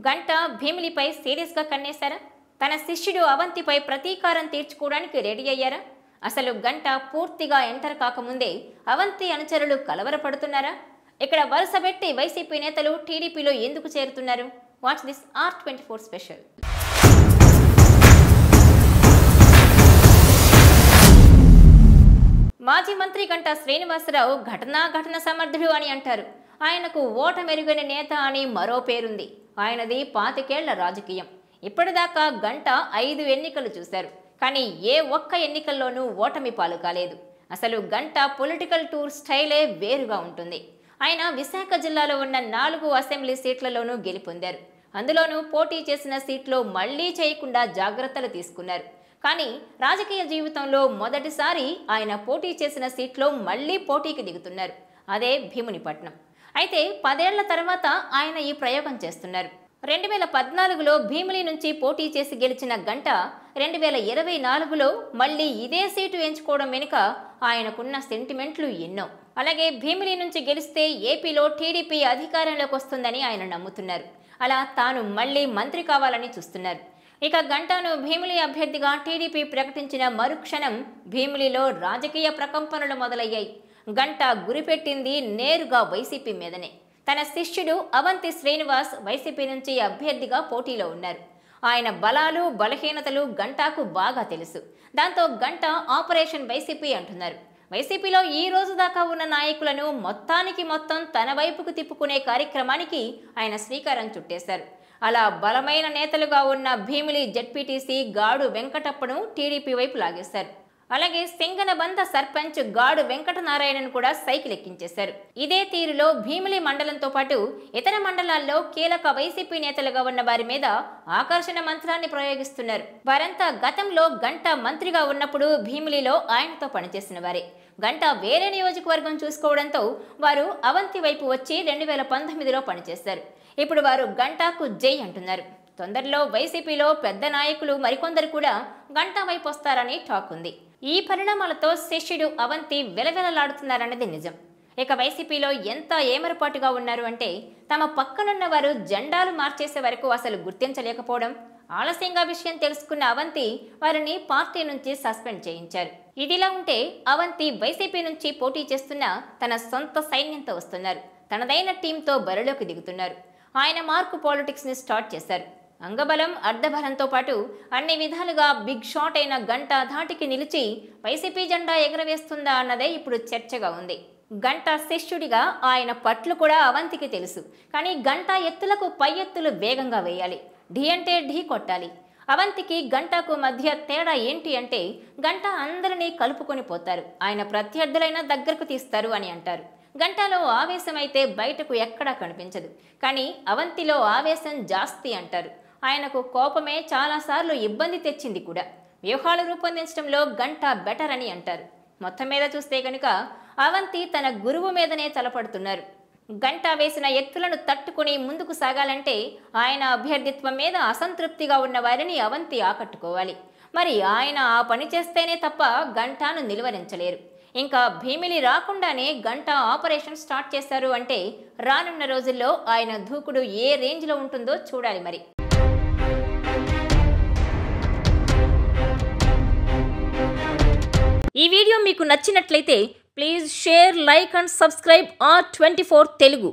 గంట భీమిలిపై సీరియస్గా కన్నేశారా తన శిష్యుడు అవంతిపై ప్రతీకారం తీర్చుకోవడానికి రెడీ అయ్యారా అసలు గంట పూర్తిగా ఎంటర్ కాకముందే అవంతి అనుచరులు కలవరపడుతున్నారా ఇక్కడ వరుస పెట్టి వైసీపీ నేతలు టీడీపీలో ఎందుకు చేరుతున్నారు watch this R twenty four special మాజీ మంత్రి గంటా శ్రీనివాసరావు ఘటనా ఘటన సమర్థుడు అని అంటారు ఆయనకు ఓటమెరుగని నేత అని మరో పేరుంది ఆయనది పాతికేళ్ల రాజకీయం ఇప్పటిదాకా గంట ఐదు ఎన్నికలు చూశారు కానీ ఏ ఒక్క ఎన్నికల్లోనూ ఓటమి పాలు కాలేదు అసలు గంట పొలిటికల్ టూర్ స్టైలే వేరుగా ఉంటుంది ఆయన విశాఖ జిల్లాలో ఉన్న నాలుగు అసెంబ్లీ సీట్లలోనూ గెలుపొందారు అందులోనూ పోటీ చేసిన సీట్లో మళ్లీ చేయకుండా జాగ్రత్తలు తీసుకున్నారు కానీ రాజకీయ జీవితంలో మొదటిసారి ఆయన పోటీ చేసిన సీట్లో మళ్లీ పోటీకి దిగుతున్నారు అదే భీమునిపట్నం అయితే పదేళ్ల తర్వాత ఆయన ఈ ప్రయోగం చేస్తున్నారు రెండు వేల పద్నాలుగులో భీమిలి నుంచి పోటీ చేసి గెలిచిన గంట రెండు వేల ఇరవై నాలుగులో మళ్ళీ ఇదే సీటు ఎంచుకోవడం వెనుక ఆయనకున్న సెంటిమెంట్లు ఎన్నో అలాగే భీమిలి నుంచి గెలిస్తే ఏపీలో టీడీపీ అధికారంలోకి వస్తుందని ఆయన నమ్ముతున్నారు అలా తాను మళ్ళీ మంత్రి కావాలని చూస్తున్నారు ఇక గంటను భీమిలి అభ్యర్థిగా టీడీపీ ప్రకటించిన మరుక్షణం భీమిలిలో రాజకీయ ప్రకంపనలు మొదలయ్యాయి గంట గురిపెట్టింది నేరుగా వైసీపీ మీదనే తన శిష్యుడు అవంతి శ్రీనివాస్ వైసీపీ నుంచి అభ్యర్థిగా పోటీలో ఉన్నారు ఆయన బలాలు బలహీనతలు గంటాకు బాగా తెలుసు దాంతో గంట ఆపరేషన్ వైసీపీ అంటున్నారు వైసీపీలో ఈ రోజు దాకా ఉన్న నాయకులను మొత్తానికి మొత్తం తన వైపుకు తిప్పుకునే కార్యక్రమానికి ఆయన శ్రీకారం చుట్టేశారు అలా బలమైన నేతలుగా ఉన్న భీమిలి జడ్పీటీసీ గాడు వెంకటప్పను టీడీపీ వైపు లాగేశారు అలాగే సింగనబంద సర్పంచ్ గాడు వెంకటనారాయణను కూడా సైకిల్ ఎక్కించేశారు ఇదే తీరులో భీమిలి మండలంతో పాటు ఇతర మండలాల్లో కీలక వైసీపీ నేతలుగా ఉన్న వారి మీద ఆకర్షణ మంత్రాన్ని ప్రయోగిస్తున్నారు వారంతా గతంలో గంట మంత్రిగా ఉన్నప్పుడు భీమిలిలో ఆయనతో పనిచేసిన వారే గంట వేరే నియోజకవర్గం చూసుకోవడంతో వారు అవంతి వైపు వచ్చి రెండు వేల పంతొమ్మిదిలో పనిచేశారు ఇప్పుడు వారు గంటాకు జై అంటున్నారు తొందరలో వైసీపీలో పెద్ద నాయకులు మరికొందరు కూడా గంటా వైపు వస్తారని టాక్ ఉంది ఈ పరిణామాలతో శిష్యుడు అవంతి వెలవెలలాడుతున్నారన్నది నిజం ఇక వైసీపీలో ఎంత ఏమరపాటుగా ఉన్నారు అంటే తమ పక్కనున్న వారు జెండాలు మార్చేసే వరకు అసలు గుర్తించలేకపోవడం ఆలస్యంగా విషయం తెలుసుకున్న అవంతి వారిని పార్టీ నుంచి సస్పెండ్ చేయించారు ఇదిలా ఉంటే అవంతి వైసీపీ నుంచి పోటీ చేస్తున్న తన సొంత సైన్యంతో వస్తున్నారు తనదైన టీంతో బరిలోకి దిగుతున్నారు ఆయన మార్కు పాలిటిక్స్ ని స్టార్ట్ చేశారు అంగబలం అర్ధబలంతో పాటు అన్ని విధాలుగా బిగ్ షాట్ అయిన గంట ధాటికి నిలిచి వైసీపీ జెండా ఎగరవేస్తుందా అన్నదే ఇప్పుడు చర్చగా ఉంది గంట శిష్యుడిగా ఆయన పట్లు కూడా అవంతికి తెలుసు కానీ గంట ఎత్తులకు పై ఎత్తులు వేగంగా వేయాలి ఢీ అంటే ఢీ కొట్టాలి అవంతికి గంటకు మధ్య తేడా ఏంటి అంటే గంట అందరినీ కలుపుకొని పోతారు ఆయన ప్రత్యర్థులైన దగ్గరకు తీస్తారు అని అంటారు గంటలో ఆవేశం అయితే బయటకు ఎక్కడా కనిపించదు కానీ అవంతిలో ఆవేశం జాస్తి అంటారు ఆయనకు కోపమే చాలాసార్లు ఇబ్బంది తెచ్చింది కూడా వ్యూహాలు రూపొందించడంలో గంట బెటర్ అని అంటారు మొత్తం మీద చూస్తే కనుక అవంతి తన గురువు మీదనే తలపడుతున్నారు గంట వేసిన ఎత్తులను తట్టుకుని ముందుకు సాగాలంటే ఆయన అభ్యర్థిత్వం మీద అసంతృప్తిగా ఉన్న వారిని అవంతి ఆకట్టుకోవాలి మరి ఆయన ఆ పని చేస్తేనే తప్ప గంటాను నిలువరించలేరు ఇంకా భీమిలి రాకుండానే గంట ఆపరేషన్ స్టార్ట్ చేశారు అంటే రానున్న రోజుల్లో ఆయన దూకుడు ఏ రేంజ్లో ఉంటుందో చూడాలి మరి ఈ వీడియో మీకు నచ్చినట్లయితే please share like and subscribe R twenty Telugu